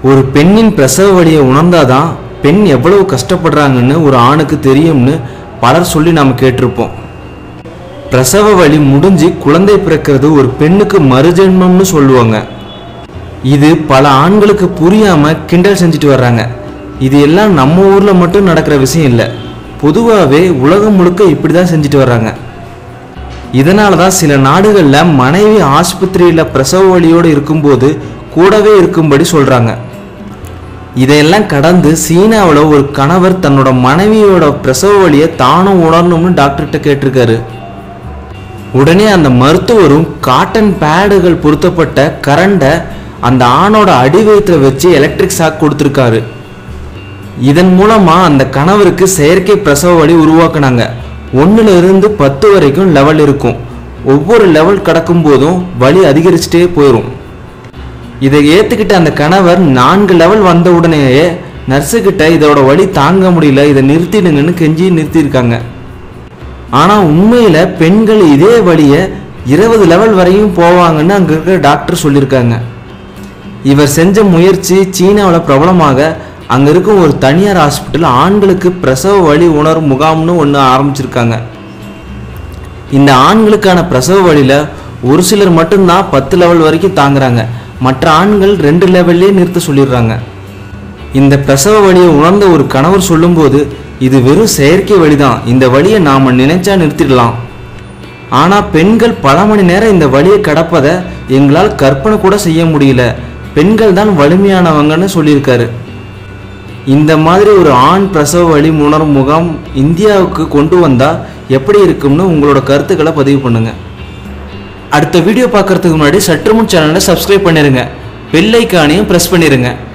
ஒரு பெண்ணின் பிரசவ வலியை உணர்ந்தாதான் பெண் எவ்வளவு கஷ்டப்படுறாங்கன்னு ஒரு ஆணுக்கு தெரியும்னு பலர் சொல்லி நாம் கேட்டிருப்போம் பிரசவ வலி முடிஞ்சு குழந்தை பிறக்கிறது ஒரு பெண்ணுக்கு மறுஜென்மம்னு சொல்லுவாங்க இது பல ஆண்களுக்கு புரியாம கிண்டல் செஞ்சுட்டு வர்றாங்க இது எல்லாம் நம்ம ஊர்ல மட்டும் நடக்கிற விஷயம் இல்லை பொதுவாகவே உலகம் முழுக்க இப்படி தான் செஞ்சுட்டு வர்றாங்க இதனால தான் சில நாடுகளில் மனைவி ஆஸ்பத்திரியில் பிரசவ வலியோடு இருக்கும்போது கூடவே இருக்கும்படி சொல்கிறாங்க இதையெல்லாம் கடந்து சீனாவில் ஒரு கணவர் தன்னோட மனைவியோட பிரசவ வலியை தானும் உணரணும்னு டாக்டர்கிட்ட கேட்டிருக்காரு உடனே அந்த மருத்துவரும் காட்டன் பேடுகள் பொருத்தப்பட்ட கரண்டை அந்த ஆணோட அடிவயத்தில் வச்சு எலக்ட்ரிக் ஷாக் கொடுத்துருக்காரு இதன் மூலமா அந்த கணவருக்கு செயற்கை பிரசவ வலி உருவாக்குனாங்க ஒண்ணுல இருந்து பத்து வரைக்கும் லெவல் இருக்கும் ஒவ்வொரு லெவல் கடக்கும் போதும் வலி அதிகரிச்சுட்டே போயிடும் இதை ஏத்துக்கிட்ட அந்த கணவர் நான்கு லெவல் வந்த உடனேயே நர்ஸு கிட்ட இதோட வலி தாங்க முடியல இதை நிறுத்திடுங்கன்னு கெஞ்சி நிறுத்தியிருக்காங்க ஆனா உண்மையில பெண்கள் இதே வழியை இருபது லெவல் வரையும் போவாங்கன்னு அங்க இருக்கிற டாக்டர் சொல்லியிருக்காங்க இவர் செஞ்ச முயற்சி சீனாவில் பிரபலமாக அங்க இருக்கும் ஒரு தனியார் ஹாஸ்பிட்டல் ஆண்களுக்கு பிரசவ வலி உணரும் முகாம்னு ஒன்று ஆரம்பிச்சிருக்காங்க இந்த ஆண்களுக்கான பிரசவ வலியில ஒரு சிலர் மட்டும்தான் பத்து லெவல் வரைக்கும் தாங்குறாங்க மற்ற ஆண்கள் ரெண்டு லெவல்லே நிறுத்த சொல்லிடுறாங்க இந்த பிரசவ வலியை உணர்ந்த ஒரு கணவர் சொல்லும்போது இது வெறும் செயற்கை வழிதான் இந்த வழியை நாம நினைச்சா நிறுத்திடலாம் ஆனா பெண்கள் பல மணி நேரம் இந்த வழியை கடப்பதை எங்களால் கற்பனை கூட செய்ய முடியல பெண்கள் தான் வலிமையானவங்கன்னு சொல்லியிருக்காரு இந்த மாதிரி ஒரு ஆண் பிரசவ வலி உணரும் முகாம் இந்தியாவுக்கு கொண்டு வந்தா எப்படி இருக்கும்னு உங்களோட கருத்துக்களை பதிவு பண்ணுங்க அடுத்த வீடியோ பார்க்கறதுக்கு முன்னாடி சற்றுமுன் சேனலை சப்ஸ்கிரைப் பண்ணிருங்க பெல் ஐக்கானையும் ப்ரெஸ் பண்ணிருங்க